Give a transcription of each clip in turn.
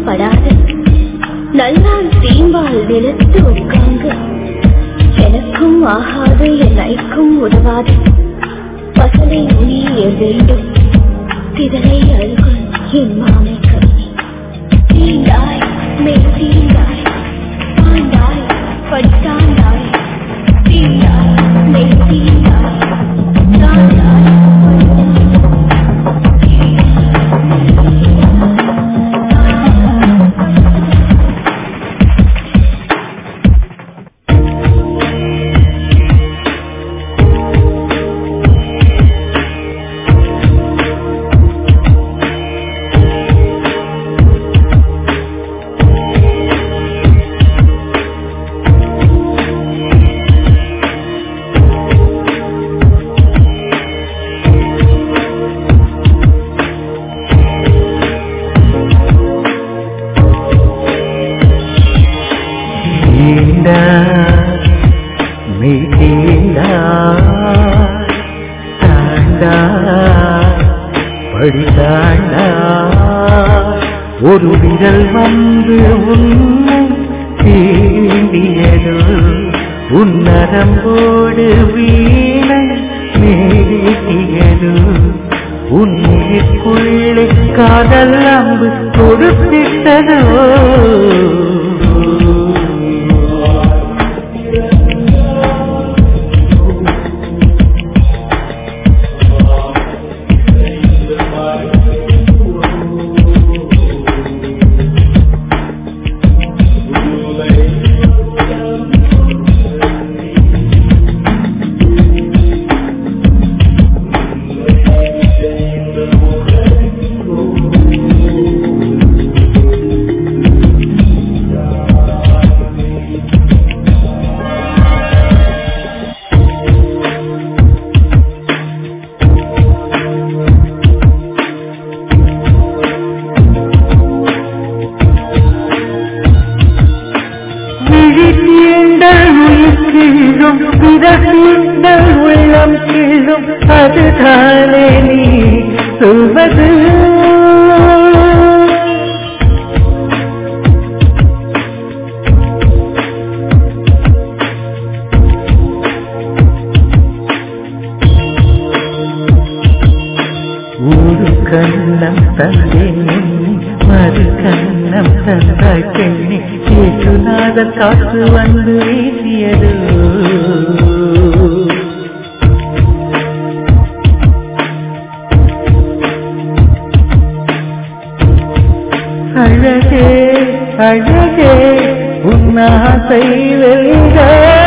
படாது நல்லான் தீம்பால் நிலத்து உட்கார்ந்து எனக்கும் ஆகாது என் ஐக்கும் உதவாது பசலை உனிய வேண்டும் திதலை அழுகும் என் மாமை கவி தீண்டாய் மேல் தீண்டாய் பாண்டாய் படித்தாண்டாய் தீண்டாய் மேல் தீண்டாய் தாண்டாய் தீண்டா நீ தீண்டா தாண்டா படி தாண்டா ஒரு விரல் வந்து உன்னை தீண்டியது உன்னரம்போடு வீணை மேடியது உன்னைக்குள்ளே காதல் அம்பு கொடுத்திட்டதோ விழித்தீண்டல் உயிர் கீழும் பிறத்தீண்டல் உள்ளம் கீழும் அதுதானே நீ சொல்வது ஒரு கண்ணம் தந்தேன் மறு கண்ணம் தந்தாய் பெண்ணே கேட்டுநாத காற்று வந்து வீசியது அழகே அழகே உன்னாசை வெல்க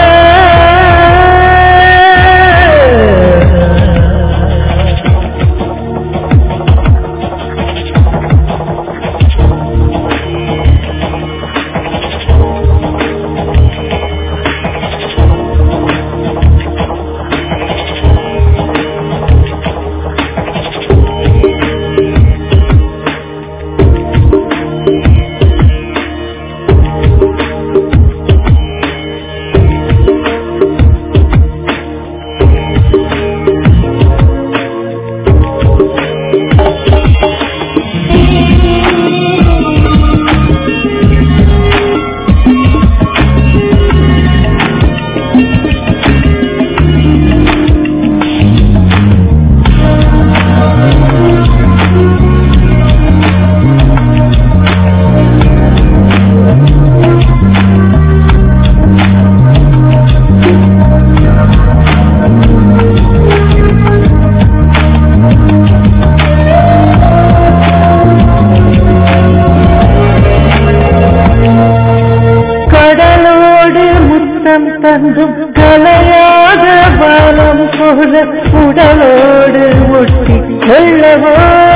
கடலோடு முத்தம் தந்தும் கலையாத பலம் போல உடலோடு ஒட்டி செல்லவோ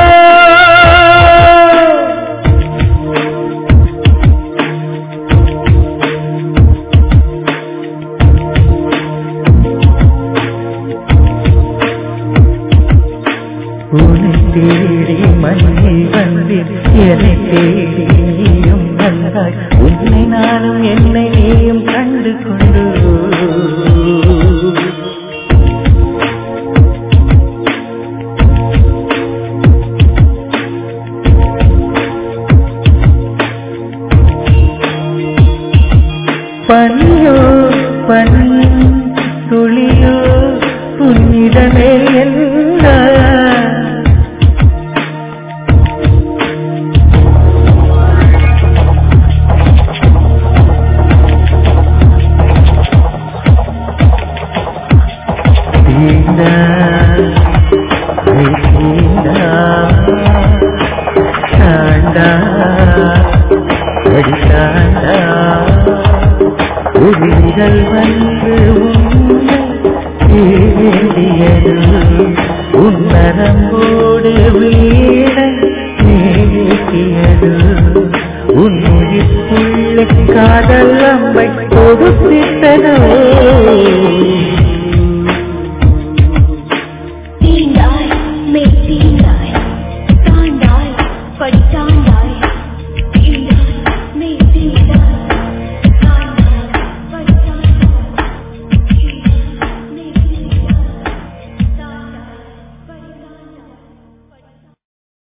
உன்னை தேடி மண்ணில் வந்தேன் என்னை தேடி நீயும் வந்தாய் உன்னை நானும் என்னை நீயும் கண்டு கொண்டு பனியோ பனி துளியோ புனிதமே என்ன தீண்டா தீண்டா தாண்டா அடி தாண்டா ஒரு விரல் வந்து உன்னை தேடியது உன் நரம்போடு வீணை நீக்கியது உன் உயிர்ப்புள்ள காதல் அம்பை கொடுத்திட்டனோ